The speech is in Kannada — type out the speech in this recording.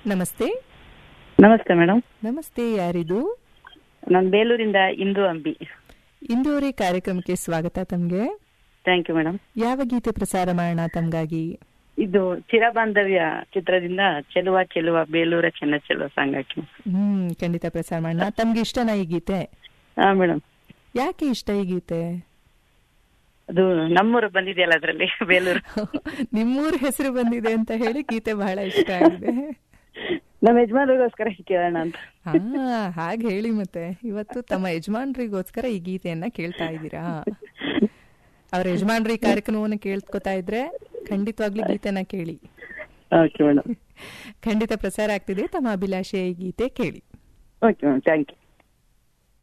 ನಮಸ್ತೆ ನಮಸ್ತೆ ಮೇಡಮ್ ನಮಸ್ತೆ ಯಾರಿದು ನಾನು ಬೇಲೂರಿಂದ ಇಂದು ಅಂಬಿ ಇಂದೋರೆ ಕಾರ್ಯಕ್ರಮಕ್ಕೆ ಸ್ವಾಗತ ತಮ್ಗೆ ಥ್ಯಾಂಕ್ ಯು ಮೇಡಮ್ ಯಾವ ಗೀತೆ ಪ್ರಸಾರ ಮಾಡೋಣ ತಮ್ಗಾಗಿ ಇದು ಚಿರಬಾಂಧವ್ಯ ಚಿತ್ರದಿಂದ ಚೆಲುವ ಚೆಲುವ ಬೇಲೂರ ಚೆನ್ನ ಚೆಲುವ ಸಾಂಗ್ ಹಾಕಿ ಹ್ಮ್ ಖಂಡಿತ ಪ್ರಸಾರ ಮಾಡೋಣ ತಮ್ಗೆ ಇಷ್ಟನಾ ಈ ಗೀತೆ ಹಾ ಮೇಡಮ್ ಯಾಕೆ ಇಷ್ಟ ಈ ಗೀತೆ ಅದು ನಮ್ಮೂರು ಬಂದಿದೆಯಲ್ಲ ಅದರಲ್ಲಿ ಬೇಲೂರು ನಿಮ್ಮೂರ್ ಹೆಸರು ಬಂದಿದೆ ಅಂತ ಹೇಳಿ ಗೀತೆ ಬಹಳ ಇಷ್ಟ ಆಗಿದೆ ನಮ್ಮ ಯಜಮಾನ್ರಿಗೋಸ್ಕರ ಕೇಳೋಣ ಅಂತ ಹಾ ಹಾಗೆ ಹೇಳಿ ಮತ್ತೆ ಇವತ್ತು ತಮ್ಮ ಯಜಮಾನ್ರಿಗೋಸ್ಕರ ಈ ಗೀತೆಯನ್ನ ಕೇಳ್ತಾ ಇದ್ದೀರಾ ಅವ್ರ ಯಜಮಾನ್ರಿ ಕಾರ್ಯಕ್ರಮವನ್ನು ಕೇಳ್ಕೊತಾ ಇದ್ರೆ ಖಂಡಿತವಾಗ್ಲೂ ಗೀತೆನ ಕೇಳಿ ಓಕೆ ಮೇಡಮ್ ಖಂಡಿತ ಪ್ರಸಾರ ಆಗ್ತಿದೆ ತಮ್ಮ ಅಭಿಲಾಷೆಯ ಈ ಗೀತೆ ಕೇಳಿ ಓಕೆ ಮೇಡಮ್ ಥ್ಯಾಂಕ್ ಯು